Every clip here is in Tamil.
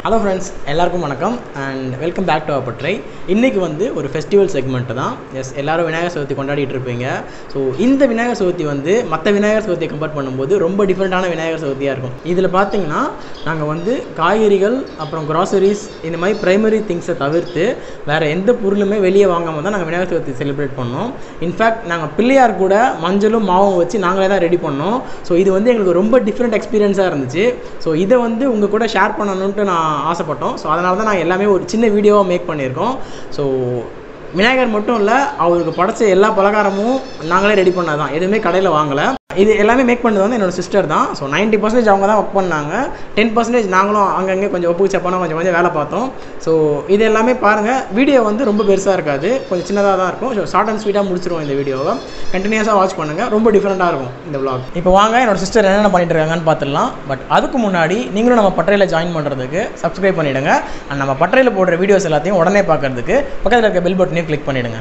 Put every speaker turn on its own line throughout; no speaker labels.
ஹலோ ஃப்ரெண்ட்ஸ் எல்லாருக்கும் வணக்கம் and welcome back to Pattarai இன்றைக்கி வந்து ஒரு ஃபெஸ்டிவல் செக்மெண்ட் தான் எஸ் எல்லாரும் விநாயகர் சதுர்த்தி கொண்டாடிட்டு இருப்பீங்க ஸோ இந்த விநாயகர் சதுர்த்தி வந்து மற்ற விநாயகர் சதுர்த்தியை கம்பேர் பண்ணும்போது ரொம்ப டிஃப்ரெண்ட்டான விநாயகர் சதுர்த்தியாக இருக்கும் இதில் பார்த்தீங்கன்னா நாங்கள் வந்து காய்கறிகள் அப்புறம் கிராசரிஸ் இந்த மாதிரி ப்ரைமரி திங்ஸை தவிர்த்து வேறு எந்த பொருளுமே வெளியே வாங்காமல் தான் நாங்கள் விநாயகர் சதுர்த்தி செலிப்ரேட் பண்ணோம் இன்ஃபேக்ட் நாங்கள் பிள்ளையார் கூட மஞ்சளும் மாவும் வச்சு நாங்களே தான் ரெடி பண்ணோம் ஸோ இது வந்து எங்களுக்கு ரொம்ப டிஃப்ரெண்ட் எக்ஸ்பீரியன்ஸாக இருந்துச்சு ஸோ இதை வந்து உங்கள் கூட ஷேர் பண்ணணுன்ட்டு நான் ஆசைப்பட்டோம் ஸோ அதனால தான் நாங்கள் எல்லாமே ஒரு சின்ன வீடியோவாக மேக் பண்ணியிருக்கோம் ஸோ விநாயகர் மட்டும் இல்லை அவருக்கு படைச்ச எல்லா பலகாரமும் நாங்களே ரெடி பண்ணது தான் எதுவுமே கடையில் வாங்கலை இது எல்லாமே மேக் பண்ணது வந்து என்னோட சிஸ்டர் தான் ஸோ 90% பர்சன்டேஜ் அவங்க தான் ஒர்க் பண்ணாங்க டென் பர்சன்டேஜ் நாங்களும் அங்கங்கே கொஞ்சம் ஒப்புக்கு சப்பானா கொஞ்சம் கொஞ்சம் வேலை பார்த்தோம் ஸோ இது எல்லாமே பாருங்கள் வீடியோ வந்து ரொம்ப பெருசாக இருக்காது கொஞ்சம் சின்னதாக தான் இருக்கும் ஸோ ஷார்ட் அண்ட் ஸ்வீட்டாக முடிச்சிருவோம் இந்த வீடியோவை கண்டினியூஸாக வாட்ச் பண்ணுங்கள் ரொம்ப டிஃப்ரெண்ட்டாக இருக்கும் இந்த vlog இப்போ வாங்க என்னோட சிஸ்டர் என்னென்ன பண்ணிட்டு இருக்காங்கன்னு பார்த்துடலாம் பட் அதுக்கு முன்னாடி நீங்களும் நம்ம பட்டறையில் ஜாயின் பண்ணுறதுக்கு சப்ஸ்கிரைப் பண்ணிவிடுங்க அண்ட் நம்ம பட்டறையில் போடுற வீடியோஸ் எல்லாத்தையும் உடனே பார்க்கறதுக்கு பக்கத்தில் இருக்க பெல் பட்டனையும் கிளிக் பண்ணிவிடுங்க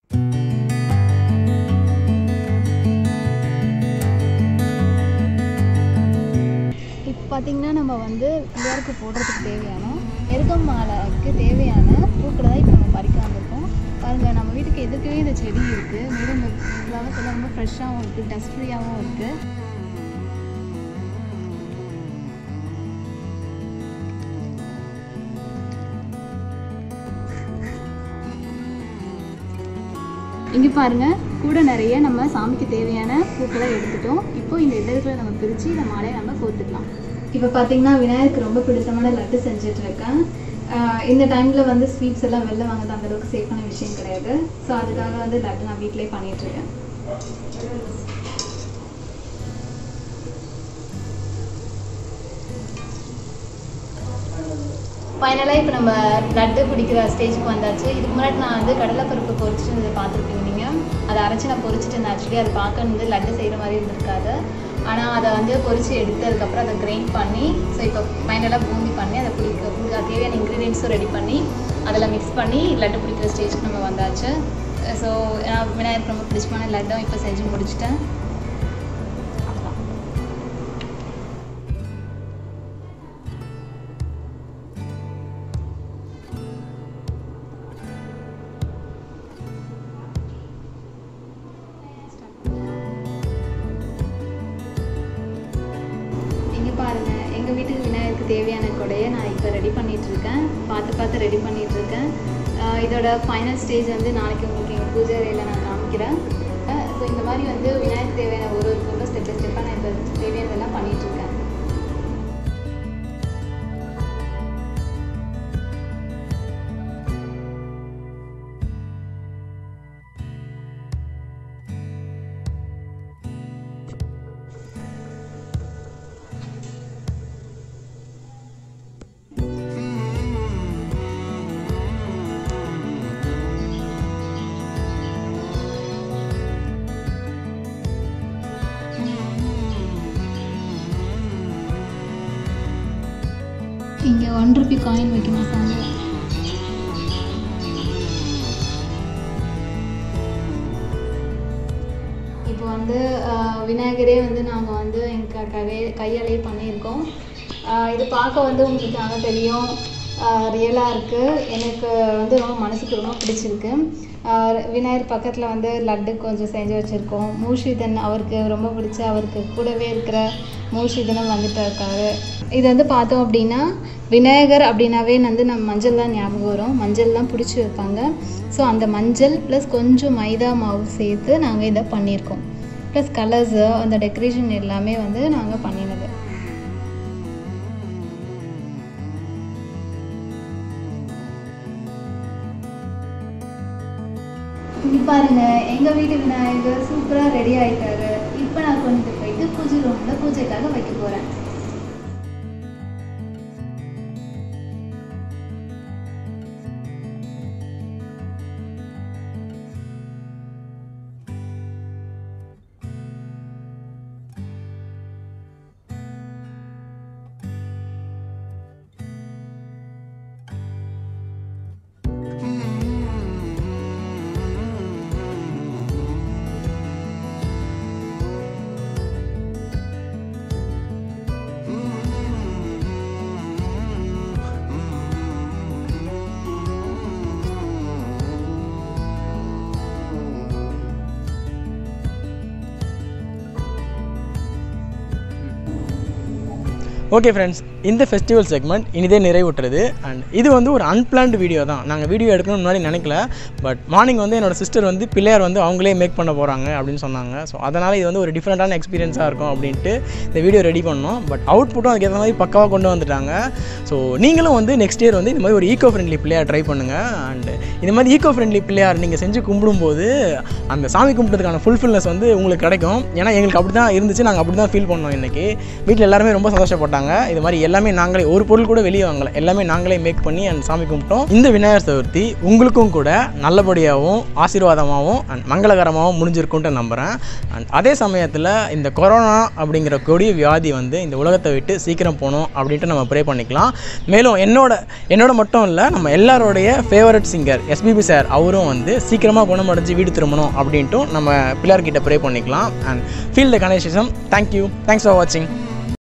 இப்போ பார்த்தீங்கன்னா நம்ம வந்து பிள்ளையாருக்கு போடுறதுக்கு தேவையான எருக்கம் மாலைக்கு தேவையான பூக்களை தான் இப்போ நம்ம பறிக்க வந்திருக்கோம் பாருங்கள் நம்ம வீட்டுக்கு எதுக்கவே இந்த செடி இருக்குது மேலும் இந்த ஃப்ளவர்ஸ் எல்லாம் ரொம்ப ஃப்ரெஷ்ஷாகவும் இருக்குது டஸ்ட் ஃப்ரீயாகவும் இருக்குது இங்கே பாருங்க கூட நிறைய நம்ம சாமிக்கு தேவையான பூக்களை எடுத்துட்டோம் இப்போ இந்த இதழ்களை நம்ம பிரித்து இந்த மாலையை நம்ம கோத்துக்கலாம் இப்போ பார்த்தீங்கன்னா விநாயகருக்கு ரொம்ப பிடித்தமான லட்டு செஞ்சுட்டு இருக்கேன் ஆஹ் இந்த டைமில் வந்து ஸ்வீட்ஸ் எல்லாம் வெளில வாங்குறது அந்த அளவுக்கு சேஃபான விஷயம் கிடையாது ஸோ அதுக்காக வந்து லட்டு நான் வீட்டிலே பண்ணிட்டு இருக்கேன் ஃபைனலாக இப்போ நம்ம லட்டு பிடிக்கிற ஸ்டேஜுக்கு வந்தாச்சு இதுக்கு முன்னாடி நான் வந்து கடலைப்பருப்பு பொரிச்சுட்டு பார்த்துருப்பீங்க நீங்கள் அதை அரைச்சி நான் பொரிச்சிட்டு இருந்தேன் ஆக்சுவலி அது பார்க்க வந்து லட்டு செய்கிற மாதிரி இருந்திருக்காது ஆனால் அதை வந்து பொரிச்சு எடுத்து அதுக்கப்புறம் அதை கிரைண்ட் பண்ணி ஸோ இப்போ ஃபைனலாக பூந்தி பண்ணி அதை பிடிக்க பிடிக்க தேவையான இன்க்ரீடியன்ஸும் ரெடி பண்ணி அதில் மிக்ஸ் பண்ணி லட்டு பிடிக்கிற ஸ்டேஜுக்கு நம்ம வந்தாச்சு ஸோ நான் விநாயகருக்கு ரொம்ப பிடிச்சமான லட்டும் இப்போ செஞ்சு முடிச்சிட்டேன் அவ்வளோதான் இங்கே பாருங்க எங்கள் வீட்டுக்கு விநாயகருக்கு தேவையான கொடையை நான் இப்போ ரெடி பண்ணிட்டு இருக்கேன் பார்த்து பார்த்து ரெடி பண்ணிட்டு இருக்கேன் ஆஹ் இதோட ஃபைனல் ஸ்டேஜ் வந்து நாளைக்கு உங்களுக்கு எங்கள் பூஜை அறையில் நான் காமிக்கிறேன் ஸோ இந்த மாதிரி வந்து விநாயகருக்கு தேவையான ஒரு ஒரு பொருளும் ஸ்டெப் பை ஸ்டெப்பாக நான் இப்போ தேவையானதெல்லாம் பண்ணிட்டு இருக்கேன் இங்கே ஒன் ருபி காயின் வைக்க மாட்டாங்க இப்போ வந்து ஆஹ், விநாயகரே வந்து நாங்கள் வந்து எங்கள் கை கையாலே பண்ணியிருக்கோம் ஆஹ், இது பார்க்க வந்து உங்களுக்கு நல்லா தெரியும் ரியலாக இருக்குது எனக்கு வந்து ரொம்ப மனசுக்கு ரொம்ப பிடிச்சிருக்கு ஆஹ், விநாயகர் பக்கத்தில் வந்து லட்டு கொஞ்சம் செஞ்சு வச்சுருக்கோம் மூஷிதன் அவருக்கு ரொம்ப பிடிச்ச அவருக்கு கூடவே இருக்கிற மூஷிதனும் வந்துட்டு இருக்காரு இது வந்து பார்த்தோம் அப்படின்னா விநாயகர் அப்படின்னாவே வந்து நம்ம மஞ்சள் தான் ஞாபகம் வரும் மஞ்சள் தான் பிடிச்சி வைப்பாங்க ஸோ அந்த மஞ்சள் ப்ளஸ் கொஞ்சம் மைதா மாவு சேர்த்து நாங்கள் இதை பண்ணியிருக்கோம் ப்ளஸ் கலர்ஸு அந்த டெக்கரேஷன் எல்லாமே வந்து நாங்கள் பண்ணினது இங்க பாருங்க எங்க வீட்டு விநாயகர் சூப்பரா ரெடி ஆயிட்டாரு இப்போ நான் கொண்டு போயிட்டு பூஜை ரூம்ல பூஜைக்காக வைக்க போறேன்
ஓகே ஃப்ரெண்ட்ஸ் இந்த ஃபெஸ்டிவல் செக்மெண்ட் இனிதே நிறைவுற்றது அண்ட் இது வந்து ஒரு அன்பிளான்டு வீடியோ தான் நாங்கள் வீடியோ எடுக்கணும்னு முன்னாடி நினைக்கல பட் மார்னிங் வந்து என்னோட சிஸ்டர் வந்து பிள்ளையார் வந்து அவங்களே மேக் பண்ண போகிறாங்க அப்படின்னு சொன்னாங்க ஸோ அதனால் இது வந்து ஒரு டிஃப்ரெண்ட்டான எக்ஸ்பீரியன்ஸாக இருக்கும் அப்படின்ட்டு இந்த வீடியோ ரெடி பண்ணோம் பட் அவுட்புட்டும் அதுக்கேற்ற மாதிரி பக்காவாக கொண்டு வந்துட்டாங்க ஸோ நீங்களும் வந்து நெக்ஸ்ட் இயர் வந்து இந்த மாதிரி ஒரு ஈகோ ஃப்ரெண்ட்லி பிள்ளையார் ட்ரை பண்ணுங்கள் அண்ட் இந்த மாதிரி ஈகோ ஃப்ரெண்ட்லி பிள்ளையார் நீங்கள் செஞ்சு கும்பிடும்போது அந்த சாமி கும்பிட்டதுக்கான ஃபுல்ஃபில்னஸ் வந்து உங்களுக்கு கிடைக்கும் ஏன்னா எங்களுக்கு அப்படி தான் இருந்துச்சு நாங்கள் அப்படி தான் ஃபீல் பண்ணோம் இன்றைக்கி வீட்டில் எல்லாருமே ரொம்ப சந்தோஷப்பட்டாங்க இது மாதிரி எல்லாமே நாங்களே ஒரு பொருள் கூட வெளியே வாங்கல எல்லாமே நாங்களே மேக் பண்ணி அண்ட் சாமி கும்பிட்டோம் இந்த விநாயகர் சதுர்த்தி உங்களுக்கும் கூட நல்லபடியாகவும் ஆசீர்வாதமாகவும் அண்ட் மங்களகரமாகவும் முடிஞ்சிருக்குன்ட்டு நம்புகிறேன் அண்ட் அதே சமயத்தில் இந்த கொரோனா அப்படிங்கிற கொடிய வியாதி வந்து இந்த உலகத்தை விட்டு சீக்கிரம் போகணும் அப்படின்ட்டு நம்ம ப்ரே பண்ணிக்கலாம் மேலும் என்னோட என்னோட மட்டும் இல்லை நம்ம எல்லாரோடைய ஃபேவரட் சிங்கர் எஸ்பிபி சார் அவரும் வந்து சீக்கிரமாக குணமடைஞ்சு வீடு திரும்பணும் அப்படின்ட்டும் நம்ம பிள்ளையார்கிட்ட ப்ரே பண்ணிக்கலாம் and feel the connection thank you thanks for வாட்சிங்